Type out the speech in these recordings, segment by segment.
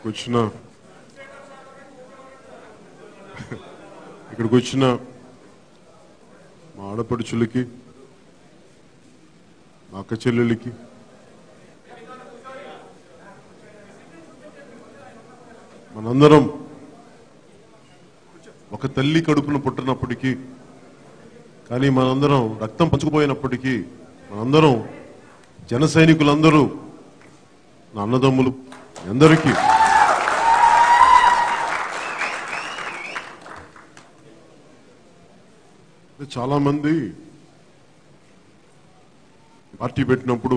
ఇక్కడికి వచ్చిన ఇక్కడికి వచ్చిన మా ఆడపడుచులకి మా అక్క చెల్లెళ్ళకి మనందరం ఒక తల్లి కడుపున పుట్టినప్పటికీ కానీ మనందరం రక్తం పంచుకుపోయినప్పటికీ మనందరం జన సైనికులందరూ నా అన్నదమ్ములు మీ అందరికీ చాలా మంది పార్టీ పెట్టినప్పుడు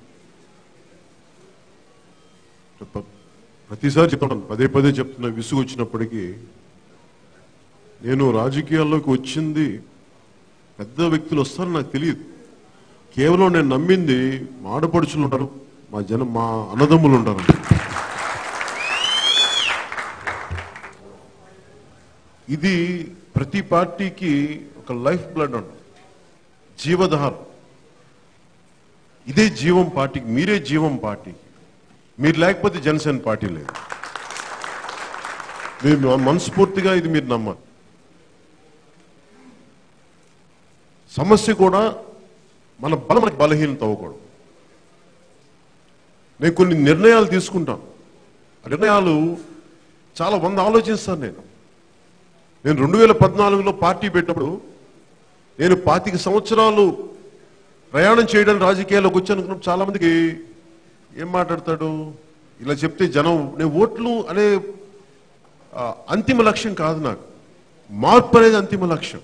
చెప్ప- ప్రతిసారి చెప్తాను పదే పదే చెప్తున్నా విసుగు వచ్చినప్పటికీ నేను రాజకీయాల్లోకి వచ్చింది పెద్ద వ్యక్తులు వస్తారని నాకు తెలియదు కేవలం నేను నమ్మింది మా ఆడపడుచులు ఉంటారు మా జనం మా అన్నదమ్ములు ఉంటారు ఇది ప్రతి పార్టీకి ఒక లైఫ్ బ్లడ్ అంట జీవధారం ఇదే జీవం పార్టీకి మీరే జీవం పార్టీకి మీరు లేకపోతే జనసేన పార్టీ లేదు మీరు మనస్ఫూర్తిగా ఇది మీరు నమ్మాలి సమస్య కూడా మన బలం మనకి బలహీనత అవ్వకూడదు నేను కొన్ని నిర్ణయాలు తీసుకుంటాను ఆ నిర్ణయాలు చాలా వంద ఆలోచిస్తాను నేను నేను రెండు వేల పద్నాలుగులో పార్టీ పెట్టినప్పుడు నేను పాతిక సంవత్సరాలు ప్రయాణం చేయడానికి రాజకీయాల్లోకి వచ్చాను అనుకున్నప్పుడు చాలా మందికి ఏం మాట్లాడతాడు ఇలా చెప్తే జనం నేను ఓట్లు అనే ఆ, అంతిమ లక్ష్యం కాదు నాకు మార్పు అనేది అంతిమ లక్ష్యం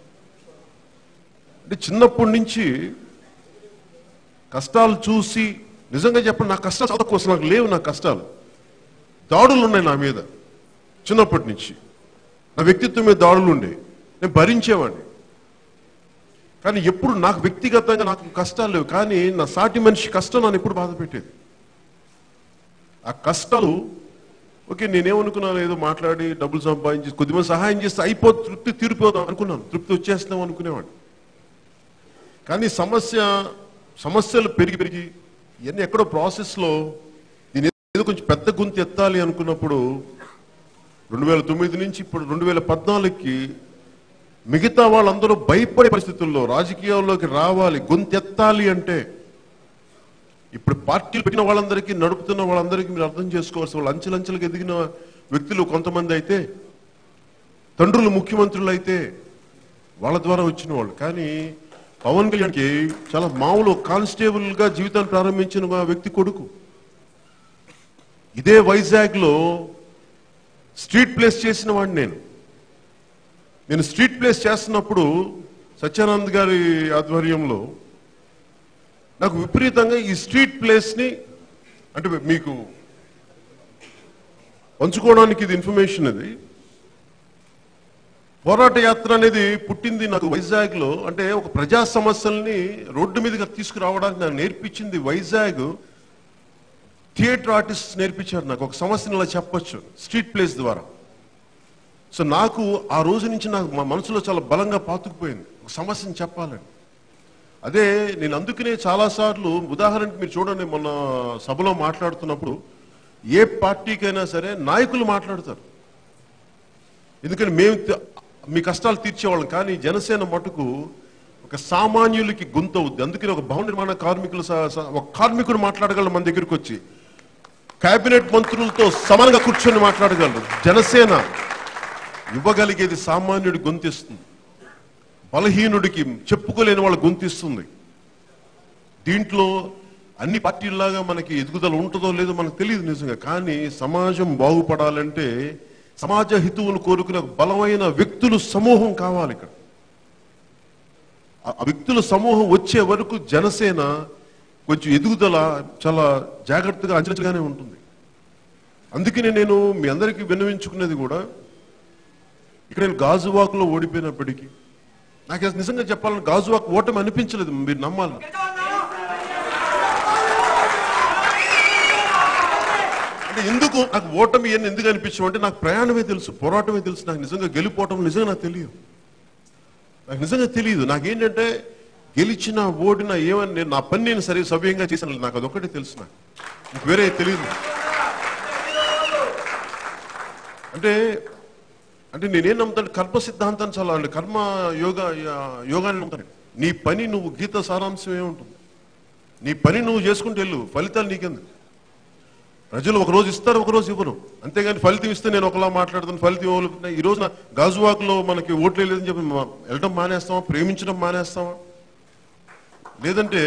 అంటే చిన్నప్పటి నుంచి కష్టాలు చూసి నిజంగా చెప్పండి నా కష్టాలు చాలా తక్కువ అసలు నాకు లేవు నా కష్టాలు దాడులు ఉన్నాయి నా మీద చిన్నప్పటి నుంచి నా వ్యక్తిత్వం మీద దాడులు ఉండే నేను భరించేవాడిని కానీ ఎప్పుడు నాకు వ్యక్తిగతంగా నాకు కష్టాలు లేవు కానీ నా సాటి మనిషి కష్టం నన్ను ఎప్పుడు బాధ పెట్టేది ఆ కష్టాలు ఓకే నేనేమనుకున్నాను ఏదో మాట్లాడి డబ్బులు సంపాదించి కొద్దిమంది సహాయం చేస్తే అయిపో తృప్తి తీరిపోదాం అనుకున్నాను తృప్తి వచ్చేస్తాం అనుకునేవాడిని కానీ సమస్య సమస్యలు పెరిగి పెరిగి ఇవన్నీ ఎక్కడో ప్రాసెస్లో దీని ఏదో కొంచెం పెద్ద గొంతు ఎత్తాలి అనుకున్నప్పుడు రెండు వేల తొమ్మిది నుంచి ఇప్పుడు రెండు వేల పద్నాలుగుకి మిగతా వాళ్ళందరూ భయపడే పరిస్థితుల్లో రాజకీయాల్లోకి రావాలి గొంతెత్తాలి అంటే ఇప్పుడు పార్టీలు పెట్టిన వాళ్ళందరికీ నడుపుతున్న వాళ్ళందరికీ మీరు అర్థం చేసుకోవాల్సి వాళ్ళు అంచెలంచెలకు ఎదిగిన వ్యక్తులు కొంతమంది అయితే తండ్రులు ముఖ్యమంత్రులు అయితే వాళ్ళ ద్వారా వచ్చిన వాళ్ళు కానీ పవన్ కళ్యాణ్కి చాలా మామూలు కానిస్టేబుల్ గా జీవితాన్ని ప్రారంభించిన ఒక వ్యక్తి కొడుకు ఇదే వైజాగ్ లో స్ట్రీట్ ప్లేస్ చేసిన వాడిని నేను నేను స్ట్రీట్ ప్లేస్ చేస్తున్నప్పుడు సత్యానంద్ గారి ఆధ్వర్యంలో నాకు విపరీతంగా ఈ స్ట్రీట్ ప్లేస్ ని అంటే మీకు పంచుకోవడానికి ఇది ఇన్ఫర్మేషన్ ఇది పోరాట యాత్ర అనేది పుట్టింది నాకు వైజాగ్ లో అంటే ఒక ప్రజా సమస్యల్ని రోడ్డు మీదకి తీసుకురావడానికి నాకు నేర్పించింది వైజాగ్ థియేటర్ ఆర్టిస్ట్ నేర్పించారు నాకు ఒక సమస్యను ఇలా చెప్పొచ్చు స్ట్రీట్ ప్లేస్ ద్వారా సో నాకు ఆ రోజు నుంచి నాకు మా మనసులో చాలా బలంగా పాతుకుపోయింది ఒక సమస్యను చెప్పాలని అదే నేను అందుకనే చాలాసార్లు ఉదాహరణకి మీరు చూడండి మొన్న సభలో మాట్లాడుతున్నప్పుడు ఏ పార్టీకైనా సరే నాయకులు మాట్లాడతారు ఎందుకని మేము త- మీ కష్టాలు తీర్చేవాళ్ళం కానీ జనసేన మటుకు ఒక సామాన్యులకి గొంతు అవుద్ది అందుకని ఒక భవన నిర్మాణ కార్మికులు స- స- ఒక కార్మికుడు మాట్లాడగలరు మన దగ్గరికి వచ్చి కేబినెట్ మంత్రులతో సమానంగా కూర్చొని మాట్లాడగలరు జనసేన ఇవ్వగలిగేది సామాన్యుడి గొంతిస్తుంది బలహీనుడికి చెప్పుకోలేని వాళ్ళ గొంతిస్తుంది దీంట్లో అన్ని పార్టీల్లాగా మనకి ఎదుగుదల ఉంటుందో లేదో మనకు తెలియదు నిజంగా కానీ సమాజం బాగుపడాలంటే సమాజ హితువును కోరుకునే ఒక బలమైన వ్యక్తుల సమూహం కావాలి ఇక్కడ ఆ- ఆ వ్యక్తుల సమూహం వచ్చే వరకు జనసేన కొంచెం ఎదుగుదల చాలా జాగ్రత్తగా అంచనాగానే ఉంటుంది అందుకనే నేను మీ అందరికీ విన్నవించుకునేది కూడా ఇక్కడ నేను గాజువాకులో ఓడిపోయినప్పటికీ నాకు అసలు నిజంగా చెప్పాలని గాజువాక్ ఓటమి అనిపించలేదు మీరు నమ్మాలి అంటే ఎందుకు నాకు ఓటమి అని ఎందుకు అనిపించడం అంటే నాకు ప్రయాణమే తెలుసు పోరాటమే తెలుసు నాకు నిజంగా గెలిపోవటం నిజంగా నాకు తెలియదు నాకు నిజంగా తెలియదు నాకేంటంటే గెలిచిన ఓడినా ఏమని నేను నా పని నేను సరి సవ్యంగా చేశాను నాకు అదొక్కటే తెలుసు నాకు నాకు వేరే తెలియదు అంటే అంటే నేనేం నమ్ముతాను కర్మ సిద్ధాంతాన్ని చాలా అంటే కర్మ యోగా యోగాన్ని నమ్ముతాను నీ పని నువ్వు గీత సారాంశం ఏముంటుంది నీ పని నువ్వు చేసుకుంటూ వెళ్ళు ఫలితాలు నీకెందుకు ప్రజలు ఒక రోజు ఇస్తారు ఒక రోజు ఇవ్వరు అంతేగాని ఫలితం ఇస్తే నేను ఒకలా మాట్లాడుతాను ఫలితం ఇవ్వలేకపోతే ఈ రోజున గాజువాక్లో మనకి ఓట్లు లేదని చెప్పి మా- వెళ్ళడం మానేస్తామా ప్రేమించడం మానేస్తామా లేదంటే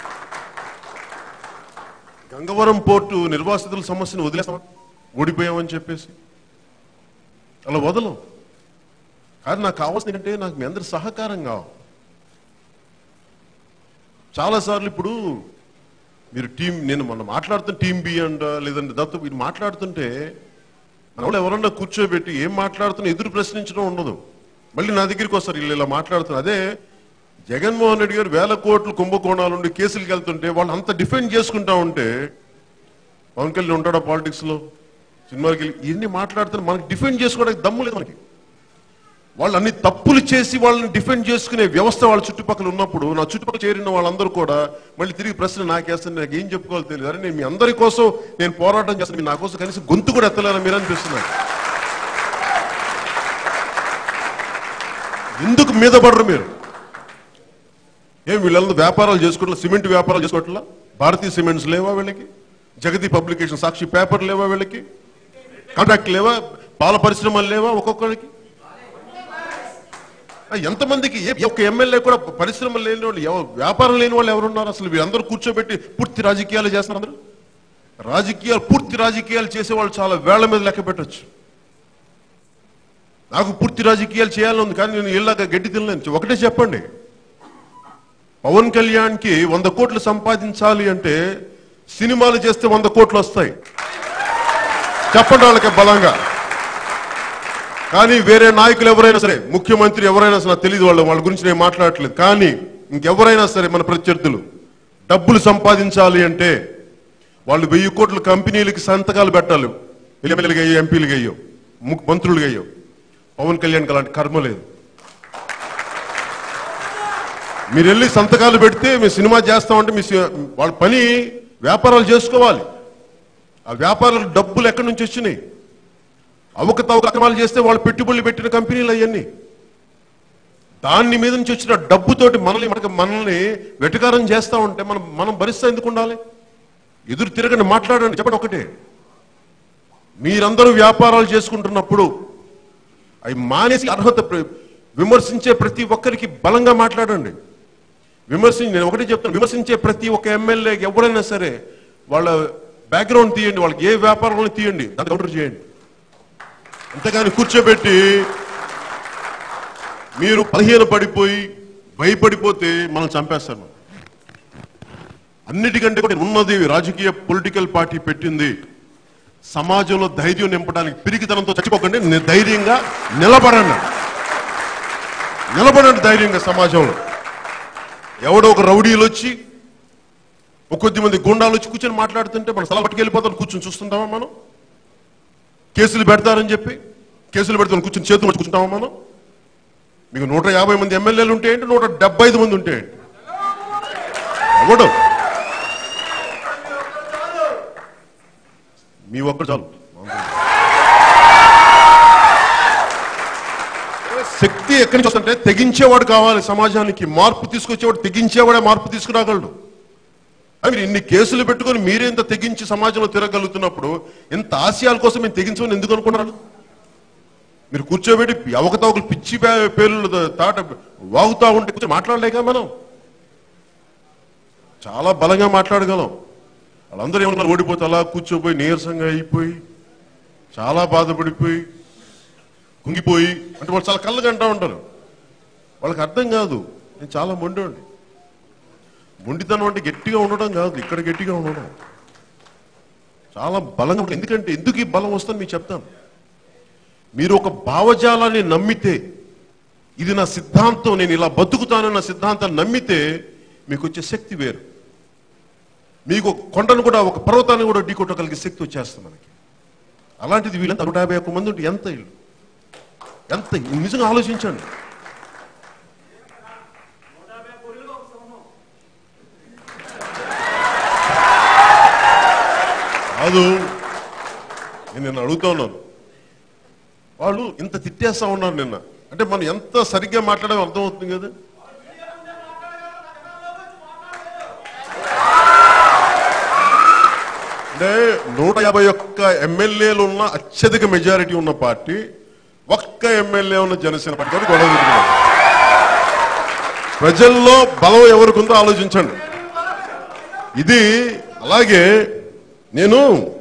గంగవరం పోర్టు నిర్వాసితుల సమస్యను వదిలేస్తామా ఓడిపోయామని చెప్పేసి అలా వదలం కానీ నాకు కావాల్సింది ఏంటంటే నాకు మీ అందరి సహకారం కావాలి చాలాసార్లు ఇప్పుడు మీరు టీం నేను మనం మాట్లాడుతున్న టీం బి అంట లేదంటే దత్తు మీరు మాట్లాడుతుంటే మన వాళ్ళు ఎవరన్నా కూర్చోబెట్టి ఏం మాట్లాడుతున్నా ఎదురు ప్రశ్నించడం ఉండదు మళ్ళీ నా దగ్గరికి వస్తారు వీళ్ళు ఇలా మాట్లాడుతున్నారు అదే జగన్మోహన్ రెడ్డి గారు వేల కోట్లు కుంభకోణాలు ఉండి కేసులకు వెళ్తుంటే వాళ్ళు అంత డిఫెండ్ చేసుకుంటా ఉంటే పవన్ కళ్యాణ్ ఉంటాడా పాలిటిక్స్ లో సినిమాకి వెళ్ళి ఇవన్నీ మాట్లాడుతున్నా మనకి డిఫెండ్ చేసుకోవడానికి దమ్ము లేదు మనకి వాళ్ళు అన్ని తప్పులు చేసి వాళ్ళని డిఫెండ్ చేసుకునే వ్యవస్థ వాళ్ళ చుట్టుపక్కల ఉన్నప్పుడు నా చుట్టుపక్కల చేరిన వాళ్ళందరూ కూడా మళ్ళీ తిరిగి ప్రశ్న నాకేస్తాను నాకు ఏం చెప్పుకోవాలో తెలియదు అరే నేను మీ అందరి కోసం నేను పోరాటం చేస్తాను మీరు నా కోసం కనీసం గొంతు కూడా ఎత్తలేరా మీరు అనిపిస్తున్నారు ఎందుకు మీద పడరు మీరు ఏం వీళ్ళందరూ వ్యాపారాలు చేసుకోవట్లా సిమెంట్ వ్యాపారాలు చేసుకోవట్లా భారతీయ సిమెంట్స్ లేవా వీళ్ళకి జగతి పబ్లికేషన్ సాక్షి పేపర్ లేవా వీళ్ళకి కాంట్రాక్ట్ లేవా పాల పరిశ్రమలు లేవా ఒక్కొక్కరికి ఆ, ఎంతమందికి ఏ- ఒక్క ఎమ్మెల్యే కూడా పరిశ్రమలు లేని వాళ్ళు ఎవ- వ్యాపారం లేని వాళ్ళు ఎవరున్నారు అసలు వీరందరూ కూర్చోబెట్టి పూర్తి రాజకీయాలు చేస్తున్నారు అందరూ రాజకీయాలు పూర్తి రాజకీయాలు చేసేవాళ్ళు చాలా వేళ్ల మీద లెక్క పెట్టచ్చు నాకు పూర్తి రాజకీయాలు చేయాలని ఉంది కానీ నేను ఇళ్ళగా గడ్డి తినలేను ఒకటే చెప్పండి పవన్ కళ్యాణ్కి వంద కోట్లు సంపాదించాలి అంటే సినిమాలు చేస్తే వంద కోట్లు వస్తాయి చెప్పండి వాళ్ళకి బలంగా కానీ వేరే నాయకులు ఎవరైనా సరే ముఖ్యమంత్రి ఎవరైనా సరే నాకు తెలియదు వాళ్ళ వాళ్ళ గురించి నేను మాట్లాడట్లేదు కానీ ఇంకెవరైనా సరే మన ప్రత్యర్థులు డబ్బులు సంపాదించాలి అంటే వాళ్ళు వెయ్యి కోట్ల కంపెనీలకి సంతకాలు పెట్టాలి ఎమ్మెల్యేలుగా అయ్యో ఎంపీలుగా అయ్యో ము- మంత్రులుగా అయ్యో పవన్ కళ్యాణ్కి అలాంటి కర్మ లేదు మీరు వెళ్ళి సంతకాలు పెడితే మీ సినిమా చేస్తామంటే మీ సి- వాళ్ళ పని వ్యాపారాలు చేసుకోవాలి ఆ వ్యాపారాలు డబ్బులు ఎక్కడి నుంచి వచ్చినాయి అవకతవకలు చేస్తే వాళ్ళు పెట్టుబడులు పెట్టిన కంపెనీలు అవన్నీ దాని మీద నుంచి వచ్చిన డబ్బుతోటి మనల్ని మనకి మనల్ని వెటకారం చేస్తా ఉంటే మనం మనం భరిస్తా ఎందుకు ఉండాలి ఎదురు తిరగండి మాట్లాడండి చెప్పండి ఒకటే మీరందరూ వ్యాపారాలు చేసుకుంటున్నప్పుడు అవి మానేసి అర్హత ప్ర- విమర్శించే ప్రతి ఒక్కరికి బలంగా మాట్లాడండి విమర్శించి నేను ఒకటే చెప్తాను విమర్శించే ప్రతి ఒక్క ఎమ్మెల్యే ఎవరైనా సరే వాళ్ళ బ్యాక్గ్రౌండ్ తీయండి వాళ్ళకి ఏ వ్యాపారంలో తీయండి దాన్ని కౌంటర్ చేయండి అంతేగాని కూర్చోబెట్టి మీరు పదిహేను పడిపోయి భయపడిపోతే మనం చంపేస్తారు మనం. అన్నిటికంటే కూడా ఉన్నది రాజకీయ పొలిటికల్ పార్టీ పెట్టింది సమాజంలో ధైర్యం నింపడానికి పిరికితనంతో చచ్చిపోకండి ని- ధైర్యంగా నిలబడండి నిలబడండి ధైర్యంగా సమాజంలో ఎవడో ఒక రౌడీలు వచ్చి ఒక కొద్ది మంది గుండాలు వచ్చి కూర్చొని మాట్లాడుతుంటే మన స్థలం పట్టుకెళ్ళిపోతారు కూర్చొని చూస్తుంటామా మనం కేసులు పెడతారని చెప్పి కేసులు పెడతాను కూర్చొని చేతులు పట్టి కూర్చుంటామా మనం మీకు నూట యాభై మంది ఎమ్మెల్యేలు ఉంటే ఏంటి నూట డెబ్బై ఐదు మంది ఉంటే ఏంటి ఎవడు మీ ఒక్కరు చాలు శక్తి ఎక్కడి నుంచి వస్తుంటే తెగించేవాడు కావాలి సమాజానికి మార్పు తీసుకొచ్చేవాడు తెగించేవాడే మార్పు తీసుకురాగలడు అది మీరు ఇన్ని కేసులు పెట్టుకొని మీరే ఇంత తెగించి సమాజంలో తిరగలుగుతున్నప్పుడు ఇంత ఆశయాల కోసం మేము తెగించమని ఎందుకు అనుకున్నారు మీరు కూర్చోబెట్టి అవకతవకలు పిచ్చి పే- పేర్లు తాట వాగుతా ఉంటే కూర్చొని మాట్లాడలేక మనం చాలా బలంగా మాట్లాడగలం వాళ్ళందరూ ఏమన్నారు ఓడిపోతే అలా కూర్చోపోయి నీరసంగా అయిపోయి చాలా బాధపడిపోయి కుంగిపోయి అంటే వాళ్ళు చాలా కళ్ళగా అంటా ఉంటారు వాళ్ళకి అర్థం కాదు నేను చాలా మొండోండి మొండితనం అంటే గట్టిగా ఉండడం కాదు ఇక్కడ గట్టిగా ఉండడం చాలా బలంగా ఉంటుంది. ఎందుకంటే ఎందుకు ఈ బలం వస్తుందని మీకు చెప్తాను మీరు ఒక భావజాలాన్ని నమ్మితే ఇది నా సిద్ధాంతం నేను ఇలా బతుకుతానన్న సిద్ధాంతాన్ని నమ్మితే మీకు వచ్చే శక్తి వేరు మీకు ఒక కొండను కూడా ఒక పర్వతాన్ని కూడా ఢీకొట్టగలిగే శక్తి వచ్చేస్తుంది మనకి అలాంటిది వీళ్ళంతా నూట యాభై ఒక్క మంది ఉంటే ఎంత ఇల్లు ఎంత నిజంగా ఆలోచించండి కాదు నేను నిన్ను అడుగుతా ఉన్నాను వాళ్ళు ఇంత తిట్టేస్తా ఉన్నారు నిన్న అంటే మనం ఎంత సరిగ్గా మాట్లాడడం అర్థమవుతుంది కదా అంటే నూట యాభై ఒక్క ఎమ్మెల్యేలు ఉన్న అత్యధిక మెజారిటీ ఉన్న పార్టీ ఒక్క ఎమ్మెల్యే ఉన్న జనసేన పార్టీ తోటి గొడవ పెట్టుకున్నారు ప్రజల్లో బలం ఎవరికి ఉందో ఆలోచించండి ఇది అలాగే నేను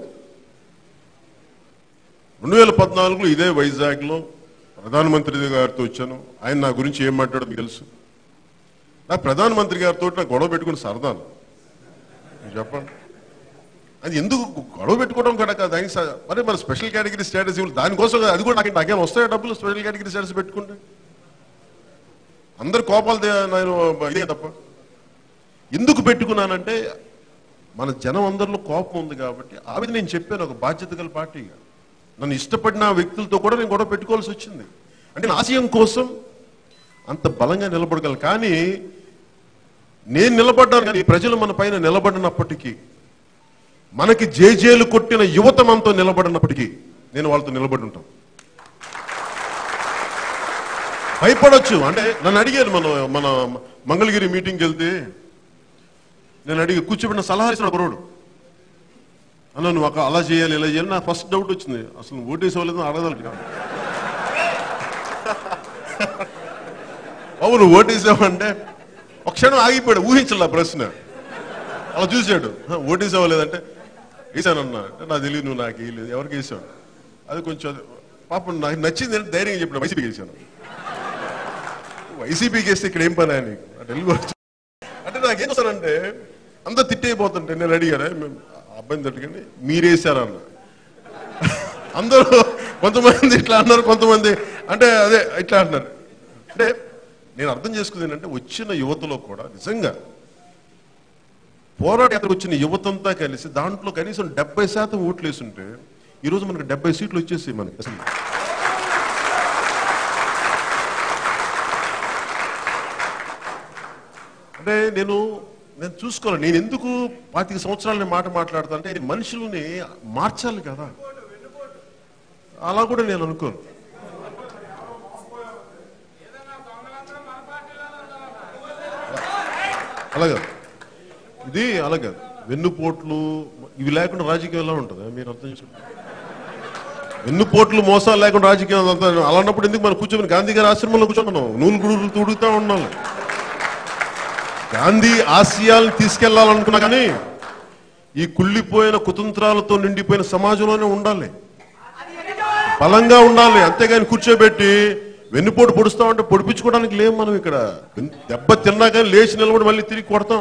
రెండు వేల పద్నాలుగులో ఇదే వైజాగ్లో ప్రధానమంత్రి గారితో వచ్చాను ఆయన నా గురించి ఏం మాట్లాడో మీకు తెలుసు నా ప్రధానమంత్రి గారితో నాకు గొడవ పెట్టుకుని సరదాను మీరు చెప్పండి అది ఎందుకు గొడవ పెట్టుకోవడం కూడా కాదు ఆయన స- మరి మన స్పెషల్ కేటగిరీ స్టేటస్ ఇవ్వాలి దానికోసం అది కూడా నాకు నాకేం వస్తాయి డబ్బులు స్పెషల్ కేటగిరీ స్టేటస్ పెట్టుకుంటే అందరు కోపాలు తే- నేను ఇదే తప్ప ఎందుకు పెట్టుకున్నానంటే మన జనం అందరిలో కోపం ఉంది కాబట్టి ఆవిడ నేను చెప్పాను ఒక బాధ్యత గల పార్టీగా నన్ను ఇష్టపడిన వ్యక్తులతో కూడా నేను గొడవ పెట్టుకోవాల్సి వచ్చింది అంటే నా ఆశయం కోసం అంత బలంగా నిలబడగలను కానీ నేను నిలబడ్డాను కానీ ప్రజలు మన పైన నిలబడినప్పటికీ మనకి జేజేలు కొట్టిన యువత మనతో నిలబడినప్పటికీ నేను వాళ్ళతో నిలబడి ఉంటాను భయపడొచ్చు అంటే నన్ను అడిగారు మన మన మంగళగిరి మీటింగ్కి వెళ్తే నేను అడిగి కూర్చోబెట్టిన సలహా ఇచ్చిన కురోడు అన్న నువ్వు ఒక అలా చేయాలి ఇలా చేయాలి నాకు ఫస్ట్ డౌట్ వచ్చింది అసలు ఓటేసేవాళ్ళు అడగదాలి బాబు నువ్వు ఓటేసావంటే ఒక క్షణం ఆగిపోయాడు ఊహించాల ప్రశ్న అలా చూశాడు "హ, ఓటేసావా లేదంటే వేసానన్నా అంటే నాకు తెలియదు నువ్వు నాకు వేయలేదు ఎవరికి వేసావు అది కొంచెం అది- పాపం నాకు నచ్చింది అంటే ధైర్యంగా చెప్పిన వైసీపీకి వేసాను వైసీపీకి వేస్తే ఇక్కడ ఏం పని ఆయన నీకు? అంటే వెళ్ళి వచ్చి- అంటే నాకు ఏం వస్తానంటే అంతా తిట్టయిపోతుంటే నేను అడిగారా మేము అబ్బాయిని తట్టుకొని మీరేసారన్న అందరూ కొంతమంది ఇట్లా అన్నారు కొంతమంది అంటే అదే ఇట్లా అంటున్నారు అంటే నేను అర్థం చేసుకుంది ఏంటంటే వచ్చిన యువతలో కూడా నిజంగా పోరాట యాత్రకు వచ్చిన యువతంతా కలిసి దాంట్లో కనీసం డెబ్బై శాతం ఓట్లు వేసుంటే ఈరోజు మనకు డెబ్బై సీట్లు వచ్చేసి మనకి అసలు అంటే నేను నేను చూసుకోవాలి నేను ఎందుకు పాతిక సంవత్సరాలు నేను మాట మాట్లాడతా అంటే ఇది మనుషుల్ని మార్చాలి కదా అలా కూడా నేను అనుకోను అలాగే ఇది అలాగే వెన్నుపోట్లు ఇవి లేకుండా రాజకీయం ఎలా ఉంటుంది మీరు అర్థం చేసుకోండి వెన్నుపోట్లు మోసాలు లేకుండా రాజకీయం అంతా అలాంటప్పుడు ఎందుకు మనం కూర్చొని గాంధీ గారి ఆశ్రమంలో కూర్చోమన్నాం నూనె గుడుగులు తుడుగుతా ఉన్నాం గాంధీ ఆశయాలను తీసుకెళ్లాలనుకున్నా కానీ ఈ కుళ్ళిపోయిన కుతంత్రాలతో నిండిపోయిన సమాజంలోనే ఉండాలి బలంగా ఉండాలి అంతేగాని కూర్చోబెట్టి వెన్నుపోటు పొడుస్తామంటే పొడిపించుకోవడానికి లేవు మనం ఇక్కడ దెబ్బ తిన్నా కానీ లేచి నిలబడి మళ్ళీ తిరిగి కొడతాం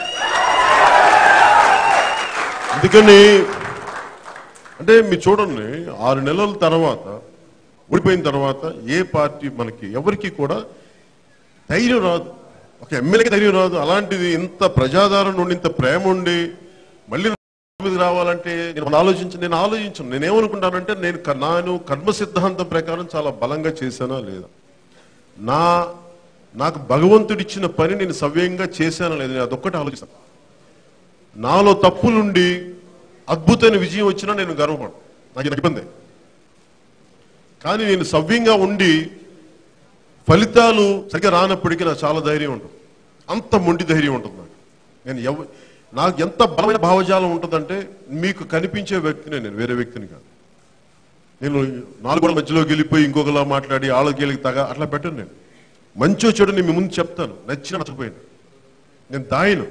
అందుకని అంటే మీరు చూడండి ఆరు నెలల తర్వాత ఓడిపోయిన తర్వాత ఏ పార్టీ మనకి ఎవరికి కూడా ధైర్యం రాదు ఒక ఎమ్మెల్యేకి ధైర్యం రాదు అలాంటిది ఇంత ప్రజాదారం నుండి ఇంత ప్రేమ ఉండి మళ్ళీ మీదకి రావాలంటే నేను ఆలోచించి నేను ఆలోచించను నేను ఏమనుకుంటానంటే నేను క- నాను కర్మ సిద్ధాంతం ప్రకారం చాలా బలంగా చేశానా లేదా నా నాకు భగవంతుడిచ్చిన పని నేను సవ్యంగా చేశానా లేదా నేను అదొక్కటి ఆలోచిస్తాను నాలో తప్పులుండి అద్భుతమైన విజయం వచ్చినా నేను గర్వపడు నాకు ఇది ఇబ్బంది కానీ నేను సవ్యంగా ఉండి ఫలితాలు సరిగ్గా రానప్పటికీ నాకు చాలా ధైర్యం ఉంటుంది అంత మొండి ధైర్యం ఉంటుంది నాకు నేను ఎవ నాకు ఎంత బలమైన భావజాలం ఉంటుందంటే మీకు కనిపించే వ్యక్తినే నేను వేరే వ్యక్తిని కాదు నేను నాలుగు మధ్యలో గెలిపోయి ఇంకొకలా మాట్లాడి ఆళ్ళకి గెలికి తగ అట్లా పెట్టను నేను మంచో చెడు నేను మీ ముందు చెప్తాను నచ్చిన నచ్చకపోయినా నేను దాయను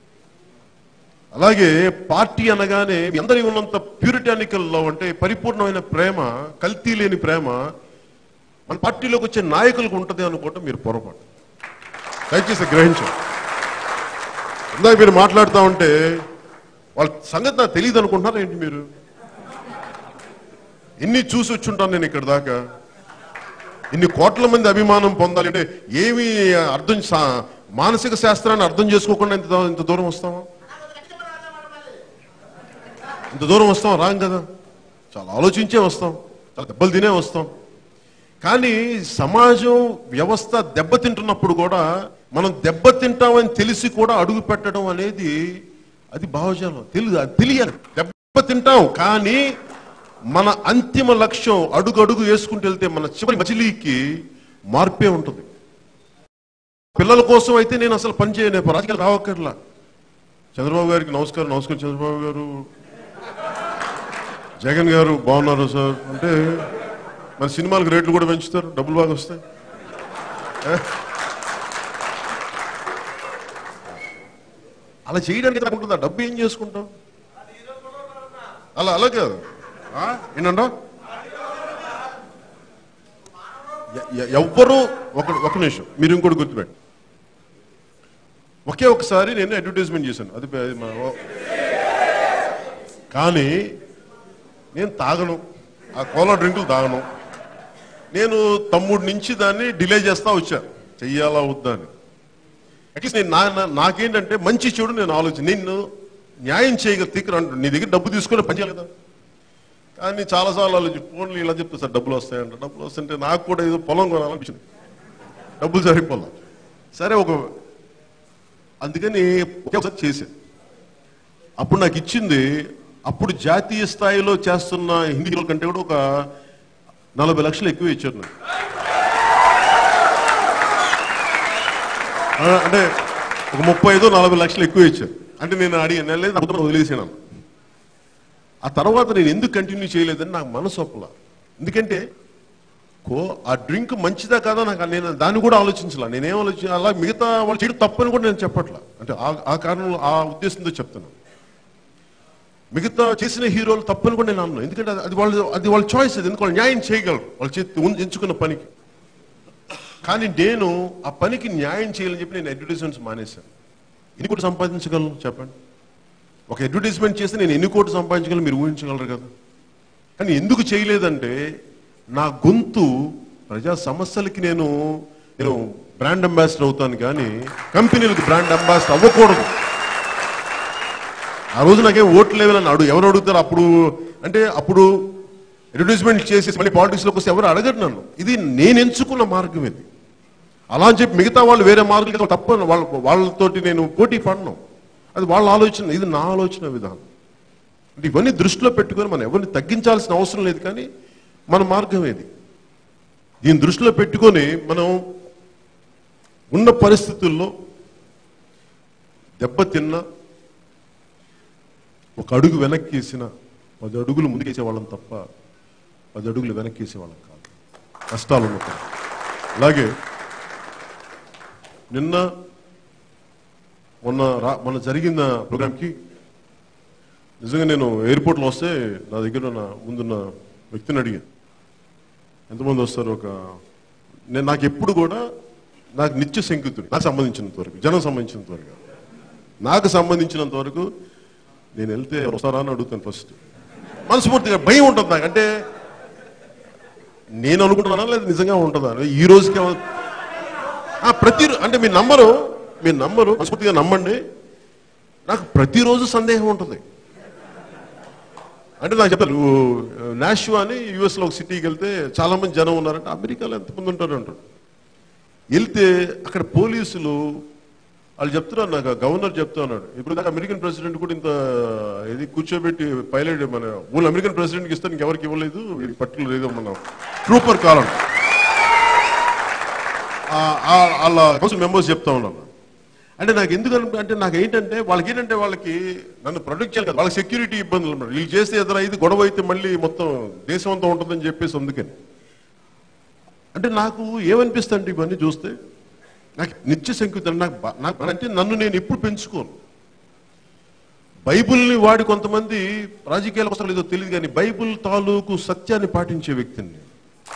అలాగే పార్టీ అనగానే మీ అందరి ఉన్నంత ప్యూరిటానికల్ లవ్ అంటే పరిపూర్ణమైన ప్రేమ కల్తీ లేని ప్రేమ మన పార్టీలోకి వచ్చే నాయకులకు ఉంటుంది అనుకోవటం మీరు పొరపాటు దయచేసి గ్రహించండి ఇందాక మీరు మాట్లాడుతూ ఉంటే వాళ్ళ సంగతి నాకు తెలియదు అనుకుంటున్నారా ఏంటి మీరు ఎన్ని చూసి వచ్చుంటాను నేను ఇక్కడ దాకా ఇన్ని కోట్ల మంది అభిమానం పొందాలి అంటే ఏమి అర్థం సా- మానసిక శాస్త్రాన్ని అర్థం చేసుకోకుండా ఇంత దా- ఇంత దూరం వస్తామా ఇంత దూరం వస్తాం రాం కదా చాలా ఆలోచించే వస్తాం చాలా దెబ్బలు తినే వస్తాం కానీ సమాజం వ్యవస్థ దెబ్బతింటున్నప్పుడు కూడా మనం దెబ్బతింటామని తెలిసి కూడా అడుగు పెట్టడం అనేది అది భావజాలం తెలియదు అది తెలియాలి దెబ్బతింటాం కానీ మన అంతిమ లక్ష్యం అడుగు అడుగు వేసుకుంటూ వెళ్తే మన చివరి మజిలీకి మార్పే ఉంటుంది పిల్లల కోసం అయితే నేను అసలు పని చేయను రాజకీయాలు రావక్కర్లా చంద్రబాబు గారికి నమస్కారం నమస్కారం చంద్రబాబు గారు జగన్ గారు బాగున్నారు సార్ అంటే మన సినిమాలకు రేట్లు కూడా పెంచుతారు డబ్బులు బాగా వస్తాయి ఏ? అలా చేయడానికి నాకు ఉంటుందా డబ్బు ఏం చేసుకుంటాం అలా అలా కాదు ఆ? ఏంటంటా ఎ- ఎ- ఎవ్వరూ ఒక ఒక నిమిషం మీరు ఇంకోటి గుర్తుపెట్టి ఒకే ఒకసారి నేను అడ్వర్టైజ్మెంట్ చేశాను అది పె- మా- ఓ- కానీ నేను తాగను ఆ కోలా డ్రింకులు తాగను నేను తమ్ముడి నుంచి దాన్ని డిలే చేస్తా వచ్చా చెయ్యాలా వద్దా అని అట్లీస్ట్ నేను నా నా- నాకేంటంటే మంచి చెడు నేను ఆలోచన నిన్ను న్యాయం చేయగల తీకరు అంటు నీ దగ్గర డబ్బు తీసుకొని పని చేయాలి కదా కానీ చాలాసార్లు ఆలోచి ఫోన్లు ఇలా చెప్తా సార్ డబ్బులు వస్తాయంట డబ్బులు వస్తుంటే నాకు కూడా ఏదో పొలం కొనాలనిపించింది డబ్బులు సరిపోలా సరే ఒక అందుకని ఒకసారి చేశాను అప్పుడు నాకు ఇచ్చింది అప్పుడు జాతీయ స్థాయిలో చేస్తున్న హిందీ హీరోల కంటే కూడా ఒక నలభై లక్షలు ఎక్కువ ఇచ్చారు నాకు ఆ, అంటే ఒక ముప్పై ఐదు నలభై లక్షలు ఎక్కువ ఇచ్చారు అంటే నేను అడిగాను లేదు అబద్ధం వదిలేసాను ఆ తర్వాత నేను ఎందుకు కంటిన్యూ చేయలేదని నాకు మనసు ఒప్పల ఎందుకంటే కో ఆ డ్రింక్ మంచిదా కాదా నాకు నేను దాన్ని కూడా ఆలోచించాల నేనేం ఆలోచించాలి అలా మిగతా వాళ్ళు చేయడం తప్పని కూడా నేను చెప్పట్లా అంటే ఆ- ఆ కారణం ఆ ఉద్దేశంతో చెప్తున్నాను మిగతా చేసిన హీరోలు తప్పని కూడా నేను అన్నాను ఎందుకంటే అది- అది వాళ్ళు అది వాళ్ళ చాయిస్ అది ఎందుకు వాళ్ళు న్యాయం చేయగలరు వాళ్ళు చేతి ఉన్- ఎంచుకున్న పనికి కానీ నేను ఆ పనికి న్యాయం చేయాలని చెప్పి నేను అడ్వర్టైజ్మెంట్స్ మానేశాను ఎన్ని కోట్లు సంపాదించగలను చెప్పండి ఒక అడ్వర్టైజ్మెంట్ చేస్తే నేను ఎన్ని కోట్లు సంపాదించగలను మీరు ఊహించగలరు కదా కానీ ఎందుకు చేయలేదంటే నా గొంతు ప్రజా సమస్యలకి నేను నేను బ్రాండ్ అంబాసిడర్ అవుతాను కానీ కంపెనీలకు బ్రాండ్ అంబాసిడర్ అవ్వకూడదు ఆ రోజు నాకేం ఓట్లు లేవని అడుగు ఎవరు అడుగుతారు అప్పుడు అంటే అప్పుడు అడ్వర్టైజ్మెంట్ చేసి మళ్ళీ పాలిటిక్స్లోకి వస్తే ఎవరు అడగరు నన్ను ఇది నేను ఎంచుకున్న మార్గం ఇది అలా అని చెప్పి మిగతా వాళ్ళు వేరే మార్గం తప్ప వాళ్ళ వాళ్ళతోటి నేను పోటీ పడను అది వాళ్ళ ఆలోచన ఇది నా ఆలోచన విధానం అంటే ఇవన్నీ దృష్టిలో పెట్టుకొని మనం ఎవరిని తగ్గించాల్సిన అవసరం లేదు కానీ మన మార్గం ఏది దీన్ని దృష్టిలో పెట్టుకొని మనం ఉన్న పరిస్థితుల్లో దెబ్బతిన్న ఒక అడుగు వెనక్కి వేసిన పది అడుగులు ముందుకేసే వాళ్ళం తప్ప పది అడుగులు వెనక్కి వేసే వాళ్ళం కాదు కష్టాలు ఉన్నప్పుడు అలాగే నిన్న మొన్న రా మొన్న జరిగిన ప్రోగ్రామ్కి నిజంగా నేను ఎయిర్పోర్ట్లో వస్తే నా దగ్గర ఉన్న ముందున్న వ్యక్తిని అడిగాను ఎంతమంది వస్తారు ఒక నేను నాకు ఎప్పుడు కూడా నాకు నిత్య శంకితుడు నాకు సంబంధించినంత వరకు జనం సంబంధించినంత వరకు నాకు సంబంధించినంత వరకు నేను వెళ్తే ఎవరు వస్తారా అని అడుగుతాను ఫస్ట్ మనస్ఫూర్తిగా భయం ఉంటుంది నాకు అంటే నేను అనుకుంటున్నానా లేదా నిజంగా ఉంటుందా ఈ రోజుకి ఏమ- ఆ, ప్రతి అంటే మీ నంబరు మీ నంబరు మనస్ఫూర్తిగా నమ్మండి నాకు ప్రతిరోజు సందేహం ఉంటుంది అంటే నాకు చెప్తారు నాష్వా అని యుఎస్ లో ఒక సిటీకి వెళ్తే చాలా మంది జనం ఉన్నారంటే అమెరికాలో ఎంతమంది ఉంటారు అంటారు వెళ్తే అక్కడ పోలీసులు వాళ్ళు చెప్తున్నారు నాకు ఆ గవర్నర్ చెప్తా ఉన్నాడు ఇప్పుడు దాకా అమెరికన్ ప్రెసిడెంట్ కూడా ఇంత ఇది కూర్చోబెట్టి పైలట్ మన ఊళ్ళో అమెరికన్ ప్రెసిడెంట్కి ఇస్తే ఇంకెవరికి ఇవ్వలేదు పర్టికులర్ ఏదో మన ట్రూపర్ కాలం వాళ్ళ కౌన్సిల్ మెంబర్స్ చెప్తా ఉన్నాను అంటే నాకు ఎందుకు అనిపి- అంటే నాకు ఏంటంటే వాళ్ళకి ఏంటంటే వాళ్ళకి నన్ను ప్రొటెక్ట్ చేయాలి కదా వాళ్ళకి సెక్యూరిటీ ఇబ్బందులు ఉన్నాయి వీళ్ళు చేస్తే ఎదురు ఇది గొడవ అయితే మళ్ళీ మొత్తం దేశం అంతా ఉంటుందని చెప్పేసి అందుకని అంటే నాకు ఏమనిపిస్తుంది ఇవన్నీ చూస్తే నాకు నిత్య శంకుతాను నాకు బా- నాకు అంటే నన్ను నేను ఎప్పుడు పెంచుకోను బైబిల్ని వాడి కొంతమంది రాజకీయాలకు వస్తారు లేదో తెలియదు కానీ బైబిల్ తాలూకు సత్యాన్ని పాటించే వ్యక్తిని నేను.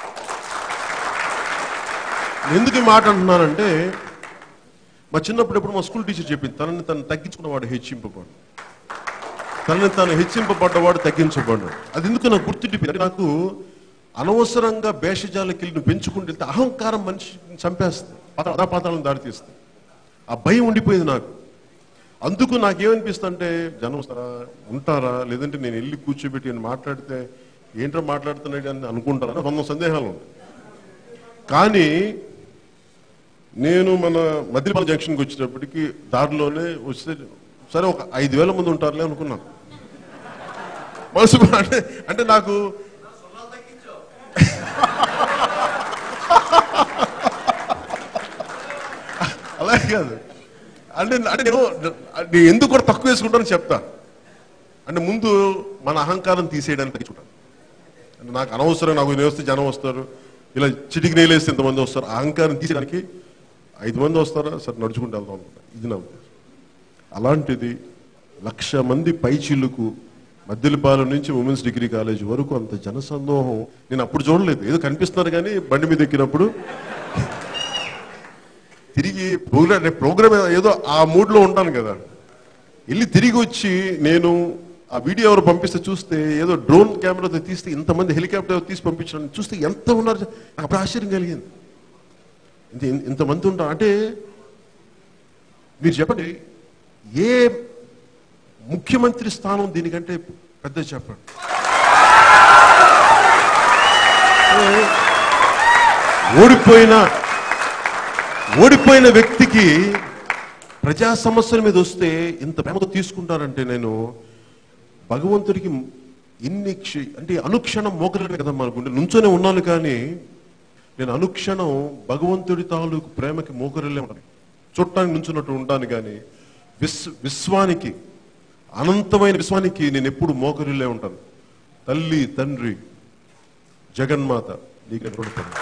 ఎందుకు ఈ మాట అంటున్నానంటే మా చిన్నప్పుడు ఎప్పుడు మా స్కూల్ టీచర్ చెప్పింది తనని తను తగ్గించుకున్నవాడు హెచ్చింపబడు తనని తాను హెచ్చింపబడ్డవాడు తగ్గించబడ్డాడు అది ఎందుకు నాకు గుర్తుండిపోయింది అంటే నాకు అనవసరంగా భేషజాలకి వెళ్ళి నువ్వు పెంచుకుంటూ వెళ్తే అహంకారం మనిషిని చంపేస్తుంది పాత- అధాపాతాలను దారితీస్తుంది ఆ భయం ఉండిపోయింది నాకు అందుకు నాకేమనిపిస్తుంది అంటే జనం వస్తారా ఉంటారా లేదంటే నేను వెళ్ళి కూర్చోబెట్టి నేను మాట్లాడితే ఏంట్రా మాట్లాడుతున్నాడు అని అనుకుంటారా వంద సందేహాలు ఉన్నాయి కానీ నేను మన మద్దిపాల జంక్షన్కి వచ్చేటప్పటికి దారిలోనే వస్తే సరే ఒక ఐదు వేల మంది ఉంటారులే అనుకున్నాను మనసు అంటే అంటే నాకు అలాగే కాదు అంటే అంటే నేను నేను ఎందుకు కూడా తక్కువ వేసుకుంటానని చెప్తా అంటే ముందు మన అహంకారం తీసేయడానికి తెచ్చుకుంటాను అంటే నాకు అనవసరం నాకు నేను వస్తే జనం వస్తారు ఇలా చిటికి నేలేస్తే ఇంతమంది వస్తారు ఆ అహంకారం తీసేయడానికి ఐదు మంది వస్తారా సరే నడుచుకుంటూ వెళ్దాం అనుకుంటా ఇది నా ఉద్దేశం అలాంటిది లక్ష మంది పైచిల్లుకు మద్దెలపాలెం నుంచి ఉమెన్స్ డిగ్రీ కాలేజ్ వరకు అంత జనసందోహం నేను అప్పుడు చూడలేదు ఏదో కనిపిస్తున్నారు కానీ బండి మీద ఎక్కినప్పుడు తిరిగి ప్రోగ్రామ్ ప్రోగ్రామ్ ఏదో ఆ మూడ్లో ఉంటాను కదా వెళ్ళి తిరిగి వచ్చి నేను ఆ వీడియో ఎవరు పంపిస్తే చూస్తే ఏదో డ్రోన్ కెమెరాతో తీస్తే ఇంతమంది హెలికాప్టర్ తీసి పంపించడం చూస్తే ఎంత ఉన్నారు నాకు అప్పుడు ఆశ్చర్యం కలిగింది ఇంత ఇంతమంది ఉంటారు అంటే మీరు చెప్పండి ఏ ముఖ్యమంత్రి స్థానం దీనికంటే పెద్ద చెప్పండి అంటే ఓడిపోయిన ఓడిపోయిన వ్యక్తికి ప్రజా సమస్యల మీద వస్తే ఇంత ప్రేమతో తీసుకుంటారంటే నేను భగవంతుడికి ఇన్ని క్ష- అంటే అనుక్షణం మోకరలే కదా మనకుంటే నుంచోనే ఉన్నాను కానీ నేను అనుక్షణం భగవంతుడి తాలూకు ప్రేమకి మోకరిల్లే ఉంటాను చుట్టానికి నుంచున్నట్టు ఉంటాను కానీ విశ్వ విశ్వానికి అనంతమైన విశ్వానికి నేను ఎప్పుడు మోకరిల్లే ఉంటాను తల్లి తండ్రి జగన్మాత నీకు ఎటువంటి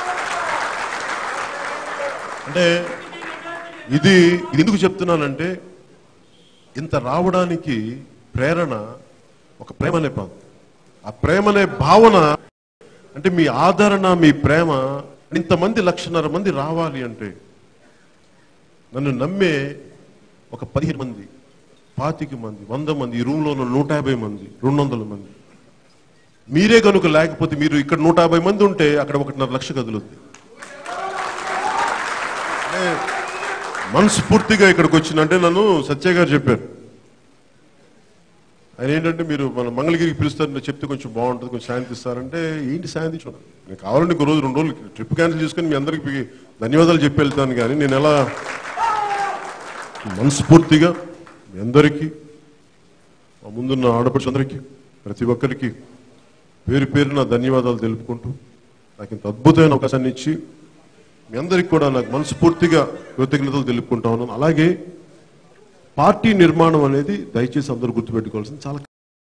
అంటే ఇది ఇది ఎందుకు చెప్తున్నానంటే ఇంత రావడానికి ప్రేరణ ఒక ప్రేమ అనే పదం ఆ ప్రేమ అనే భావన అంటే మీ ఆదరణ మీ ప్రేమ ఇంతమంది లక్షన్నర మంది రావాలి అంటే నన్ను నమ్మే ఒక పదిహేను మంది పాతిక మంది వంద మంది ఈ రూమ్లో ఉన్న నూట యాభై మంది రెండు వందల మంది మీరే కనుక లేకపోతే మీరు ఇక్కడ నూట యాభై మంది ఉంటే అక్కడ ఒకటిన్నర లక్ష కదులుద్ది అంటే మనస్ఫూర్తిగా ఇక్కడికి వచ్చిన అంటే నన్ను సత్య గారు చెప్పారు ఆయన ఏంటంటే మీరు మన మంగళగిరికి పిలుస్తారు మీరు చెప్తే కొంచెం బాగుంటుంది కొంచెం శాంతి ఇస్తారంటే ఏంటి శాంతి చూడండి నేను కావాలంటే ఇంకో రోజు రెండు రోజులు ట్రిప్ క్యాన్సిల్ చేసుకొని మీ అందరికి ధన్యవాదాలు చెప్పి వెళ్తాను కానీ నేను ఎలా మనస్ఫూర్తిగా మీ అందరికీ మా ముందున్న ఆడపడుచందరికీ ప్రతి ఒక్కరికి పేరు పేరున ధన్యవాదాలు తెలుపుకుంటూ నాకు ఇంత అద్భుతమైన అవకాశాన్ని ఇచ్చి మీ అందరికి కూడా నాకు మనస్ఫూర్తిగా కృతజ్ఞతలు తెలుపుకుంటా ఉన్నాను అలాగే పార్టీ నిర్మాణం అనేది దయచేసి అందరూ గుర్తుపెట్టుకోవాల్సింది చాలా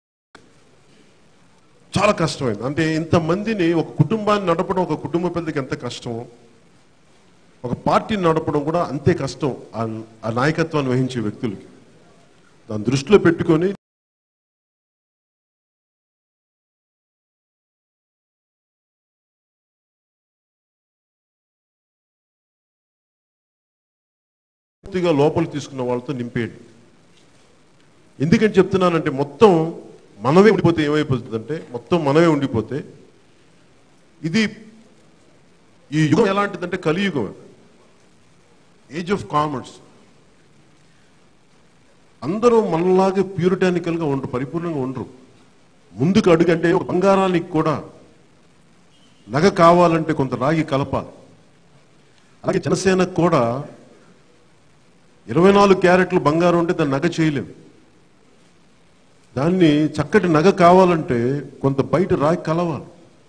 చాలా కష్టమైంది అంటే ఇంతమందిని ఒక కుటుంబాన్ని నడపడం ఒక కుటుంబ పెద్దకి ఎంత కష్టమో ఒక పార్టీని నడపడం కూడా అంతే కష్టం ఆ- ఆ నాయకత్వాన్ని వహించే వ్యక్తులకి దాన్ని దృష్టిలో పెట్టుకొని పూర్తిగా లోపల తీసుకున్న వాళ్ళతో నింపేయండి ఎందుకని చెప్తున్నానంటే మొత్తం మనమే ఉండిపోతే ఏమైపోతుందంటే మొత్తం మనమే ఉండిపోతే ఇది ఈ యుగం ఎలాంటిదంటే కలియుగం ఏజ్ ఆఫ్ కామర్స్ అందరూ మనలాగే ప్యూరిటానికల్ గా ఉండరు పరిపూర్ణంగా ఉండరు ముందుకు అడుగు అంటే ఒక బంగారానికి కూడా నగ కావాలంటే కొంత రాగి కలపాలి అలాగే జనసేనకు కూడా ఇరవై నాలుగు క్యారెట్లు బంగారం ఉంటే దాన్ని నగ చేయలేం దాన్ని చక్కటి నగ కావాలంటే కొంత బయట రాయి కలవాలి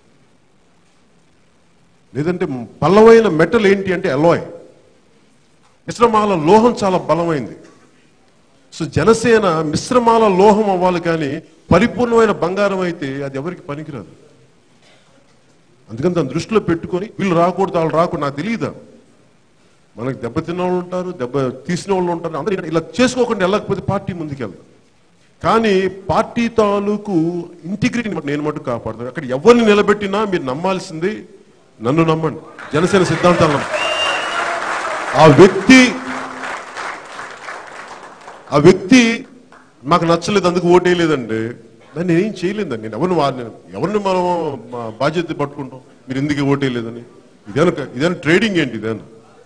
లేదంటే బలమైన మెటల్ ఏంటి అంటే అలాయ్ మిశ్రమాల లోహం చాలా బలమైంది సో జనసేన మిశ్రమాల లోహం అవ్వాలి కానీ పరిపూర్ణమైన బంగారం అయితే అది ఎవరికి పనికిరాదు అందుకని దాన్ని దృష్టిలో పెట్టుకొని వీళ్ళు రాకూడదు వాళ్ళు రాకూడదు నాకు తెలియదా మనకు దెబ్బతిన్న వాళ్ళు ఉంటారు దెబ్బ తీసిన వాళ్ళు ఉంటారు అందరూ ఇలా చేసుకోకుండా వెళ్ళకపోతే పార్టీ ముందుకెళ్దాం కానీ పార్టీ తాలూకు ఇంటిగ్రిటీని నేను మటు కాపాడుతాను అక్కడ ఎవరిని నిలబెట్టినా మీరు నమ్మాల్సింది నన్ను నమ్మండి జనసేన సిద్ధాంతాలు నమ్మండి. ఆ వ్యక్తి ఆ వ్యక్తి మాకు నచ్చలేదు అందుకు ఓటేయలేదంటే దాన్ని నేనేం చేయలేదండి నేను ఎవరిని వాడిని ఎవరిని మనం మా బాధ్యత పట్టుకుంటాం మీరు ఎందుకు ఓటేయలేదని ఇదేనా ఇదేనా ట్రేడింగ్ ఏంటి ఇదేనా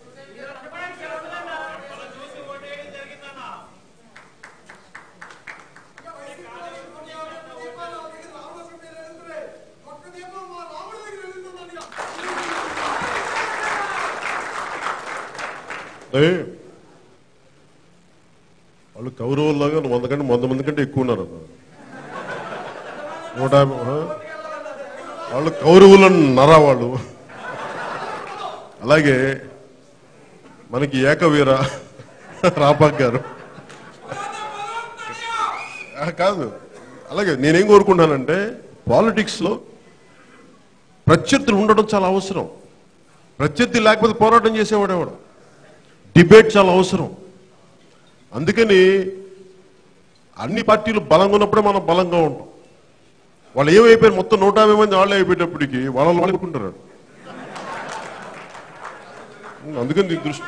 ఏ? వాళ్ళు కౌరవుల్లాగా వంద కంటే వంద మంది కంటే ఎక్కువ ఉన్నారు అన్న నూట యాభై ఆ? వాళ్ళు కౌరవులను నర వాళ్ళు అలాగే మనకి ఏకవీర రాపాక్ గారు ఆ, కాదు అలాగే నేనేం కోరుకుంటానంటే పాలిటిక్స్ లో ప్రత్యర్థులు ఉండడం చాలా అవసరం ప్రత్యర్థి లేకపోతే పోరాటం చేసేవాడు ఎవడు డిబేట్ చాలా అవసరం అందుకని అన్ని పార్టీలు బలంగా ఉన్నప్పుడే మనం బలంగా ఉంటాం వాళ్ళు ఏమైపోయారు మొత్తం నూట యాభై మంది వాళ్ళే అయిపోయేటప్పటికి వాళ్ళు వాళ్ళకుంటారు అందుకని నీ దృష్టి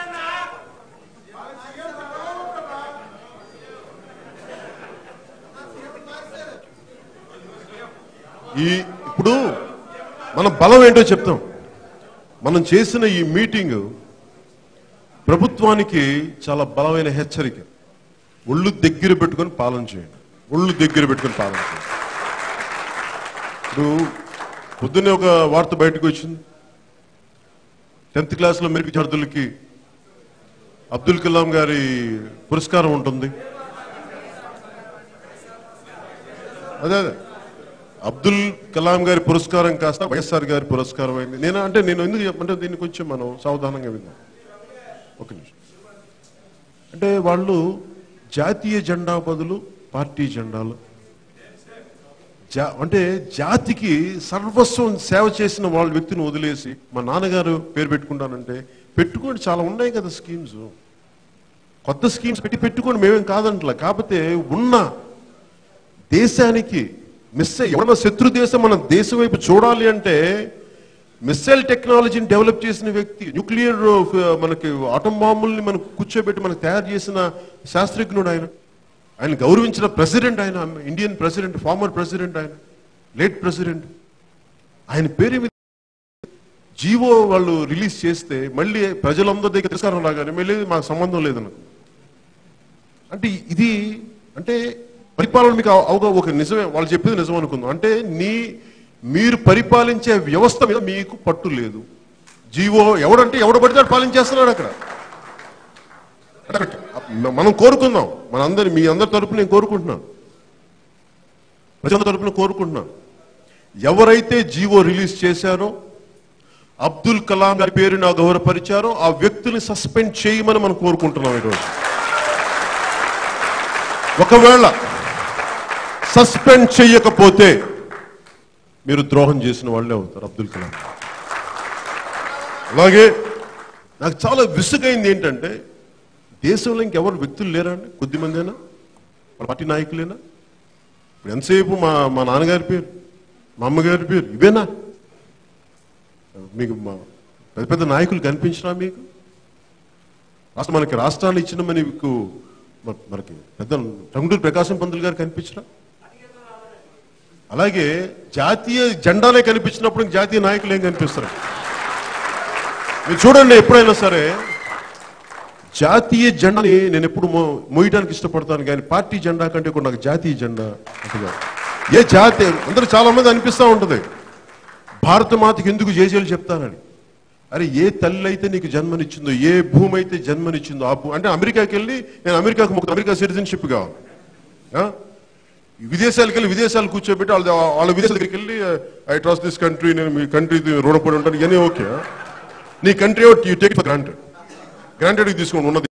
ఈ ఇప్పుడు మన బలం ఏంటో చెప్తాం మనం చేసిన ఈ మీటింగ్ ప్రభుత్వానికి చాలా బలమైన హెచ్చరిక ఒళ్ళు దగ్గర పెట్టుకొని పాలన చేయండి ఒళ్ళు దగ్గర పెట్టుకొని పాలన చేయండి ఇప్పుడు పొద్దున్నే ఒక వార్త బయటకు వచ్చింది టెన్త్ క్లాస్లో మెరిట్ విద్యార్థులకి అబ్దుల్ కలాం గారి పురస్కారం ఉంటుంది అదే అదే అబ్దుల్ కలాం గారి పురస్కారం కాస్త వైఎస్ఆర్ గారి పురస్కారం అయింది నేను అంటే నేను ఎందుకు చెప్పంటే దీన్ని కొంచెం మనం సావధానంగా విందాం ఒక నిమిషం అంటే వాళ్ళు జాతీయ జెండా బదులు పార్టీ జెండాలు జా అంటే జాతికి సర్వస్వం సేవ చేసిన వాళ్ళ వ్యక్తిని వదిలేసి మా నాన్నగారు పేరు పెట్టుకుంటానంటే పెట్టుకోండి చాలా ఉన్నాయి కదా స్కీమ్స్ కొత్త స్కీమ్స్ పెట్టి పెట్టుకోండి మేమేం కాదంట్లా కాకపోతే ఉన్న దేశానికి మిస్ ఎవరన్నా శత్రు దేశం మన దేశం వైపు చూడాలి అంటే మిస్సైల్ టెక్నాలజీని డెవలప్ చేసిన వ్యక్తి న్యూక్లియర్ మనకి ఆటం బాంబుల్ని మనం కూర్చోబెట్టి మనకు తయారు చేసిన శాస్త్రజ్ఞుడు ఆయన ఆయన గౌరవించిన ప్రెసిడెంట్ ఆయన ఇండియన్ ప్రెసిడెంట్ ఫార్మర్ ప్రెసిడెంట్ ఆయన లేట్ ప్రెసిడెంట్ ఆయన పేరు మీద జీవో వాళ్ళు రిలీజ్ చేస్తే మళ్ళీ ప్రజలందరి దగ్గర తిరస్కారం రాగానే మళ్ళీ మాకు సంబంధం లేదన్నది అంటే ఇది అంటే పరిపాలన మీకు అవ- అవగా ఒక నిజమే వాళ్ళు చెప్పేది నిజం అనుకుందాం అంటే నీ మీరు పరిపాలించే వ్యవస్థ మీద మీకు పట్టు లేదు జీవో ఎవడంటే ఎవడు పడితే వాడు పాలించేస్తున్నాడు అక్కడ అంటే అక్కడ మనం కోరుకుందాం మన అందరి మీ అందరి తరపున నేను కోరుకుంటున్నాను ప్రజల తరపున కోరుకుంటున్నాను ఎవరైతే జీవో రిలీజ్ చేశారో అబ్దుల్ కలాం గారి పేరును గౌరవపరిచారో ఆ వ్యక్తిని సస్పెండ్ చేయమని మనం కోరుకుంటున్నాం ఈరోజు ఒకవేళ సస్పెండ్ చేయకపోతే మీరు ద్రోహం చేసిన వాళ్ళే అవుతారు అబ్దుల్ కలాం అలాగే నాకు చాలా విసుగైంది ఏంటంటే దేశంలో ఇంకెవరు వ్యక్తులు లేరా అండి కొద్ది మందేనా వాళ్ళ పార్టీ నాయకులేనా ఇప్పుడు ఎంతసేపు మా మా నాన్నగారి పేరు మా అమ్మగారి పేరు ఇవేనా మీకు మా పెద్ద పెద్ద నాయకులు కనిపించినా మీకు రాష్ట్ర మనకి రాష్ట్రాన్ని ఇచ్చిన మీకు మ- మనకి పెద్ద టంగుటూరు ప్రకాశం పంతులు గారు కనిపించరా అలాగే జాతీయ జెండానే కనిపించినప్పుడు ఇంక జాతీయ నాయకులు ఏం కనిపిస్తారు మీరు చూడండి ఎప్పుడైనా సరే జాతీయ జెండాని నేను ఎప్పుడు మో మోయడానికి ఇష్టపడతాను కానీ పార్టీ జెండా కంటే కూడా నాకు జాతీయ జెండా అంటుగా ఏ జాతి అందరూ చాలా మంది అనిపిస్తూ ఉంటుంది భారత మాతకి ఎందుకు జేజేలు చెప్తానని అరే ఏ తల్లి అయితే నీకు జన్మనిచ్చిందో ఏ భూమి అయితే జన్మనిచ్చిందో ఆ భూ అంటే అమెరికాకి వెళ్ళి నేను అమెరికాకు మొక్క అమెరికా సిటిజన్షిప్ కావాలి ఆ? విదేశాలకు వెళ్ళి విదేశాలు కూర్చోబెట్టి వాళ్ళ వాళ్ళ విదేశాల దగ్గరికి వెళ్ళి ఐ ట్రస్ట్ దిస్ కంట్రీ నేను మీ కంట్రీ రుణపడి ఉంటాను ఇవన్నీ ఓకే నీ country you take for granted granted తీసుకోండి ఉన్నది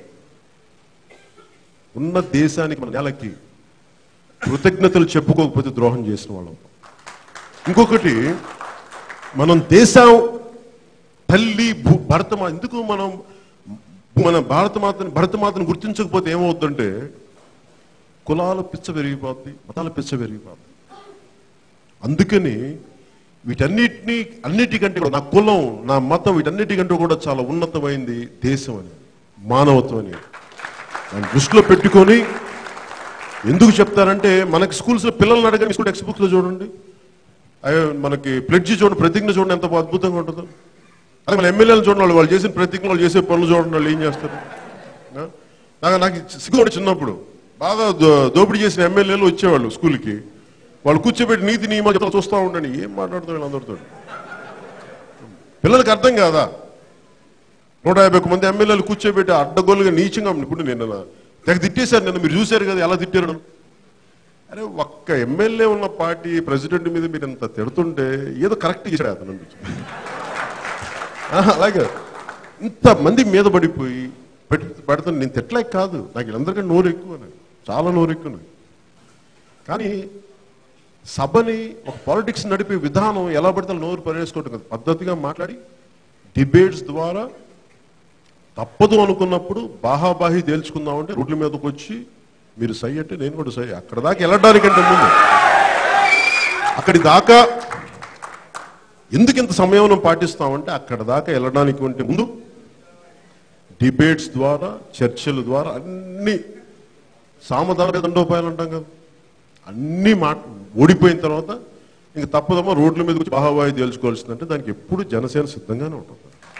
ఉన్న దేశానికి మన నెలకి కృతజ్ఞతలు చెప్పుకోకపోతే ద్రోహం చేసిన వాళ్ళం ఇంకొకటి మనం దేశం తల్లి భూ భరతమా ఎందుకు మనం మన భారతమాతని భరతమాతను గుర్తించకపోతే ఏమవుతుందంటే కులాల పిచ్చ పెరిగిపోద్ది మతాల పిచ్చ పెరిగిపోద్ది అందుకని వీటన్నిటినీ అన్నిటికంటే కూడా నా కులం నా మతం వీటన్నిటికంటే కూడా చాలా ఉన్నతమైంది దేశం అని మానవత్వం అని దాన్ని దృష్టిలో పెట్టుకొని ఎందుకు చెప్తారంటే మనకి స్కూల్స్ లో పిల్లల్ని అడగండి స్కూల్ టెక్స్ట్ బుక్స్ లో చూడండి అయ్యో, మనకి ప్లెడ్జి చూడండి ప్రతిజ్ఞ చూడండి ఎంత అద్భుతంగా ఉంటుందో అదే మన ఎమ్మెల్యేలు చూడండి వాళ్ళు వాళ్ళు చేసిన ప్రతిజ్ఞ వాళ్ళు చేసే పనులు చూడండి వాళ్ళు ఏం చేస్తారు ఆ? నాకు నాకు సిగ్గు కూడా చిన్నప్పుడు బాగా దో- దోపిడీ చేసిన ఎమ్మెల్యేలు వచ్చేవాళ్ళు స్కూల్కి వాళ్ళు కూర్చోబెట్టి నీతి నియమాలు చెప్తా చూస్తూ ఉండండి ఏం మాట్లాడుతారు వీళ్ళందరితో పిల్లలకి అర్థం కాదా నూట యాభై ఒక్క మంది ఎమ్మెల్యేలు కూర్చోబెట్టి అడ్డగోలుగా నీచంగా ఇప్పుడు నేను నా- తెగ తిట్టేశారు నిన్న మీరు చూశారు కదా ఎలా తిట్టారు అరే ఒక్క ఎమ్మెల్యే ఉన్న పార్టీ ప్రెసిడెంట్ మీద మీరు ఇంత తిడుతుంటే ఏదో కరెక్ట్ చేశాడు అతను అనిపించింది ఆహా, అలాగే ఇంతమంది మీద పడిపోయి పెట్టి పెడుతుంది నేను తిట్టలేక కాదు నాకు వీళ్ళందరికీ నోరు ఎక్కువ నాకు. చాలా నోరు ఎక్కువ నాకు. కానీ సభని ఒక పాలిటిక్స్ నడిపే విధానం ఎలా పడితే అలా నోరు పరేసుకోవటం కదా పద్ధతిగా మాట్లాడి డిబేట్స్ ద్వారా తప్పదు అనుకున్నప్పుడు బాహాబాహి తేల్చుకుందామంటే రోడ్ల మీదకి వచ్చి మీరు సై అంటే నేను కూడా సై అక్కడ దాకా వెళ్ళడానికంటే ముందు అక్కడి దాకా ఎందుకు ఇంత సంయమనం పాటిస్తామంటే అక్కడ దాకా వెళ్ళడానికి అంటే ముందు డిబేట్స్ ద్వారా చర్చల ద్వారా అన్ని సామధాన దండోపాయాలు అంటాం కదా అన్ని మాట ఓడిపోయిన తర్వాత ఇంక తప్పదమ్మా రోడ్ల మీద వచ్చి బాహాబాయి తేల్చుకోవాల్సిందంటే దానికి ఎప్పుడు జనసేన సిద్ధంగానే ఉంటుంది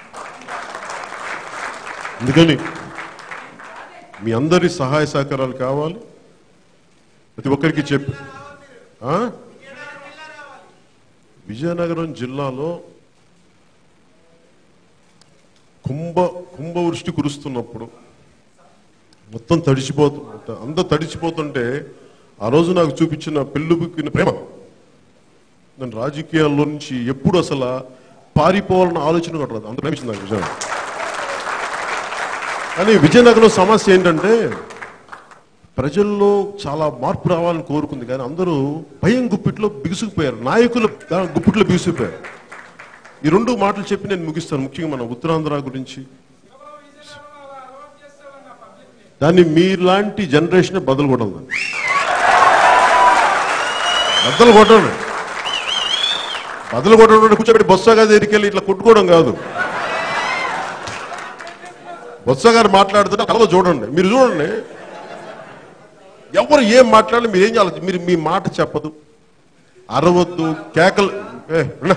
అందుకని మీ అందరి సహాయ సహకారాలు కావాలి ప్రతి ఒక్కరికి చెప్పి ఆ? విజయనగరం జిల్లాలో కుంభ కుంభవృష్టి కురుస్తున్నప్పుడు మొత్తం తడిచిపోతు అందరూ తడిచిపోతుంటే ఆ రోజు నాకు చూపించిన పెళ్ళుబుక్కిన ప్రేమ నేను రాజకీయాల్లో నుంచి ఎప్పుడు అసలు పారిపోవాలన్న ఆలోచన కూడా రాదు అంత ప్రేమించింది నాకు విజయనగరం కానీ విజయనగరం సమస్య ఏంటంటే ప్రజల్లో చాలా మార్పు రావాలని కోరుకుంది కానీ అందరూ భయం గుప్పిట్లో బిగుసుకుపోయారు నాయకులు దా- గుప్పిట్లో బిగుసుకుపోయారు ఈ రెండు మాటలు చెప్పి నేను ముగిస్తాను ముఖ్యంగా మన ఉత్తరాంధ్ర గురించి దాన్ని మీలాంటి జనరేషన్ బదులు కొట్టదు దాన్ని. బద్దలు కొట్టండి బదులు కొట్టడం కూర్చోబెట్టి బొత్సగా దగ్గరికి వెళ్ళి ఇట్లా కొట్టుకోవడం కాదు బొత్స గారు మాట్లాడుతుంటే కలవ చూడండి మీరు చూడండి ఎవరు ఏం మాట్లాడాలి మీరు ఏం చేయాలి మీరు మీ మాట చెప్పదు అరవద్దు కేకలు ఏ, ఉండు.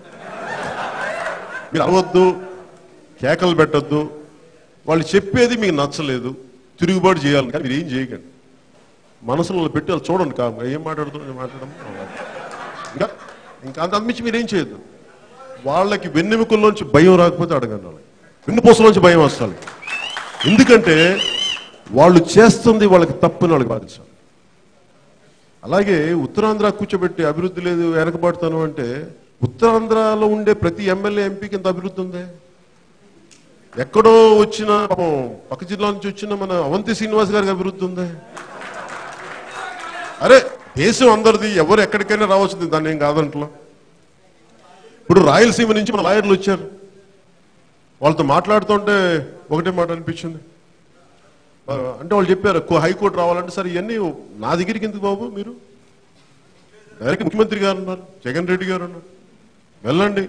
మీరు అరవద్దు కేకలు పెట్టద్దు వాళ్ళు చెప్పేది మీకు నచ్చలేదు తిరుగుబాటు చేయాలి కానీ మీరు ఏం చేయకండి మనసులో పెట్టి వాళ్ళు చూడండి కా ఏం మాట్లాడుతున్నారు మాట్లాడడం ఇంకా ఇంకా అంత అంతమించి మీరు ఏం చేయొద్దు వాళ్ళకి వెన్నెముకల్లోంచి భయం రాకపోతే అడగండి వాళ్ళకి వెన్నుపూసలోంచి భయం వస్తుంది ఎందుకంటే వాళ్ళు చేస్తుంది వాళ్ళకి తప్పుని వాళ్ళకి బాధించాలి అలాగే ఉత్తరాంధ్ర కూర్చోబెట్టి అభివృద్ధి లేదు వెనకబడతాను అంటే ఉత్తరాంధ్రలో ఉండే ప్రతి ఎమ్మెల్యే ఎంపీకి ఇంత అభివృద్ధి ఉంది ఎక్కడో వచ్చిన పాపం పక్క జిల్లా నుంచి వచ్చిన మన అవంతి శ్రీనివాస్ గారికి అభివృద్ధి ఉంది అరే దేశం అందరిది ఎవరు ఎక్కడికైనా రావచ్చు దాన్ని ఏం కాదంటలో ఇప్పుడు రాయలసీమ నుంచి మన లాయర్లు వచ్చారు వాళ్ళతో మాట్లాడుతుంటే ఒకటే మాట అనిపించింది ఆ, అంటే వాళ్ళు చెప్పారు కో- హైకోర్టు రావాలంటే సరే ఇవన్నీ నా దగ్గరికి ఎందుకు బాబు మీరు డైరెక్ట్ ముఖ్యమంత్రి గారు ఉన్నారు జగన్ రెడ్డి గారు ఉన్నారు వెళ్ళండి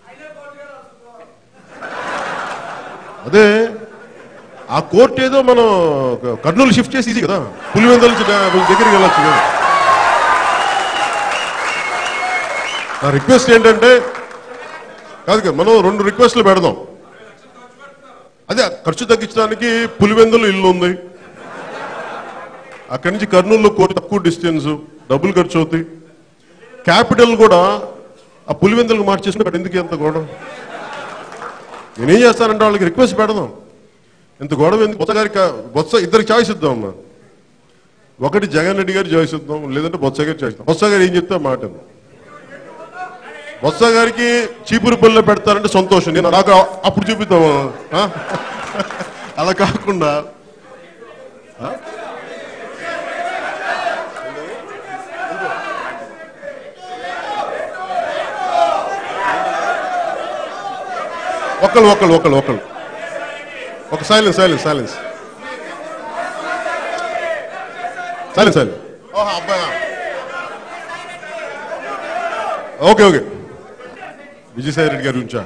అదే ఆ కోర్టు ఏదో మనం కర్నూలు షిఫ్ట్ చేసి ఈజీ కదా పులివెందుల నుంచి డా- దగ్గరికి వెళ్ళొచ్చు కదా నా రిక్వెస్ట్ ఏంటంటే కాదు కదా మనం రెండు రిక్వెస్ట్లు పెడదాం అదే ఖర్చు తగ్గించడానికి పులివెందులు ఇల్లు ఉంది అక్కడి నుంచి కర్నూలులో కోటి తక్కువ డిస్టెన్స్ డబ్బులు ఖర్చు అవుతాయి క్యాపిటల్ కూడా ఆ పులివెందులకు మార్చేసిన అక్కడ ఎందుకు ఎంత గొడవ నేనేం చేస్తానంటే వాళ్ళకి రిక్వెస్ట్ పెడదాం ఇంత గొడవ ఎందుకు బొత్స గారికి బొత్స ఇద్దరికి చాయిస్ ఇద్దాం అమ్మా ఒకటి జగన్ రెడ్డి గారి చాయిస్ ఇద్దాం లేదంటే బొత్స గారి చాయిస్ ఇద్దాం బొత్స గారు ఏం చెప్తే ఆ మాట విందాం. బొత్స గారికి చీపురుపల్లిలో పెడతారంటే సంతోషం నేను నాకు అప్పుడు చూపిద్దాం ఆ? అలా కాకుండా ఆ? ఒకళ్ళు ఒకళ్ళు ఒకళ్ళు ఒకళ్ళు ఒక silence silence silence silence silence అబ్బాయి ఓకే ఓకే విజయసాయి రెడ్డి గారి గురించా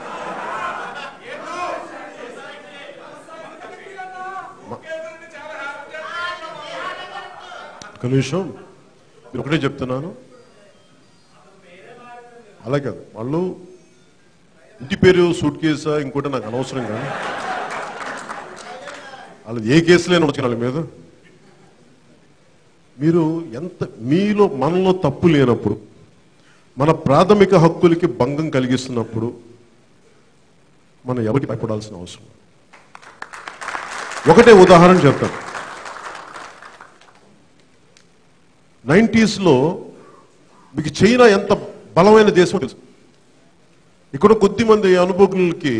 ఒక నిమిషం నేను ఒకటే చెప్తున్నాను అలా కాదు వాళ్ళు ఇంటి పేరు సూట్ కేసా ఇంకోటి నాకు అనవసరం కానీ వాళ్ళు ఏ కేసులైనా వచ్చి వాళ్ళ మీద మీరు ఎంత మీలో మనలో తప్పు లేనప్పుడు మన ప్రాథమిక హక్కులకి భంగం కలిగిస్తున్నప్పుడు మనం ఎవరికి భయపడాల్సిన అవసరం లేదు. ఒకటే ఉదాహరణ చెప్తాను నైంటీస్లో మీకు చైనా ఎంత బలమైన దేశం తెలుసు ఇక్కడ కొద్ది మంది అనుభవకులకి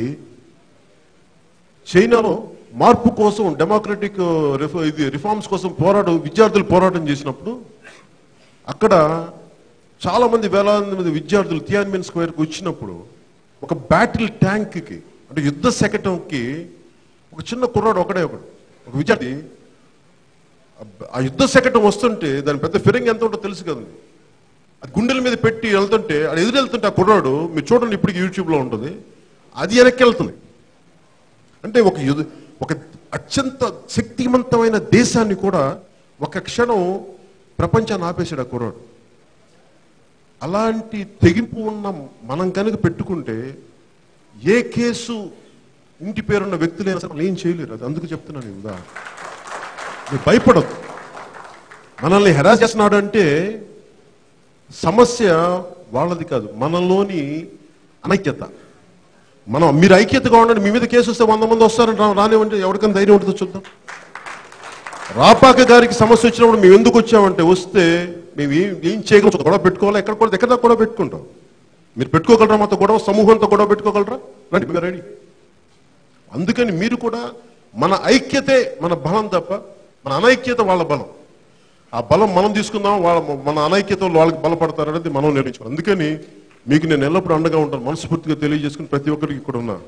చైనాలో మార్పు కోసం డెమోక్రటిక్ రిఫ- ఇది రిఫార్మ్స్ కోసం పోరాటం విద్యార్థులు పోరాటం చేసినప్పుడు అక్కడ చాలా మంది వేలాది మంది విద్యార్థులు తియాన్మిన్ స్క్వేర్కి వచ్చినప్పుడు ఒక బ్యాటిల్ ట్యాంక్కి అంటే యుద్ధ శకటంకి ఒక చిన్న కుర్రాడు ఒకడే ఒకడు ఒక విద్యార్థి ఆ- ఆ యుద్ధ శకటం వస్తుంటే దాని పెద్ద ఫిరంగి ఎంత ఉంటుందో తెలుసు కదండి అది గుండెల మీద పెట్టి వెళ్తుంటే అది ఎదురు వెళ్తుంటే ఆ కుర్రాడు మీరు చూడండి ఇప్పటికి యూట్యూబ్లో ఉంటుంది అది వెనక్కి వెళ్తుంది అంటే ఒక యుద్ధ ఒక అత్యంత శక్తివంతమైన దేశాన్ని కూడా ఒక క్షణం ప్రపంచాన్ని ఆపేశాడు ఆ కుర్రాడు అలాంటి తెగింపు ఉన్న మనం కనుక పెట్టుకుంటే ఏ కేసు ఇంటి పేరున్న వ్యక్తులైనా సరే వాళ్ళు ఏం చేయలేరు అది అందుకు చెప్తున్నాను ఈ ఉదాహరణ మీరు భయపడదు మనల్ని హెరాస్ చేస్తున్నాడు అంటే సమస్య వాళ్ళది కాదు మనలోని అనైక్యత మనం మీరు ఐక్యతగా ఉండండి మీ మీద కేసు వస్తే వంద మంది వస్తారని రా- రానివ్వండి ఎవరికైనా ధైర్యం ఉంటుందో చూద్దాం రాపాక గారికి సమస్య వచ్చినప్పుడు మేము ఎందుకు వచ్చామంటే వస్తే మేము ఏం ఏం చేయగలం గొడవ పెట్టుకోవాలి ఎక్కడ కూడా ఎక్కడ దాకా గొడవ పెట్టుకుంటాం మీరు పెట్టుకోగలరా మాతో గొడవ సమూహంతో గొడవ పెట్టుకోగలరా రండి మీరు రెడీ అందుకని మీరు కూడా మన ఐక్యతే మన బలం తప్ప మన అనైక్యత వాళ్ళ బలం ఆ బలం మనం తీసుకుందాం వాళ్ళ మన అనైక్యత వాళ్ళు వాళ్ళకి బలపడతారు అనేది మనం నిర్ణయించుకోవాలి అందుకని మీకు నేను ఎల్లప్పుడూ అండగా ఉంటాను మనస్ఫూర్తిగా తెలియజేసుకుని ప్రతి ఒక్కరికి ఇక్కడ ఉన్న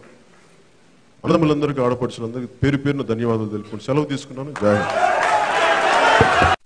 అన్నదమ్ములందరికీ ఆడపడుచులందరికీ పేరు పేరున ధన్యవాదాలు తెలుపుకుంటూ సెలవు తీసుకున్నాను జై హింద్.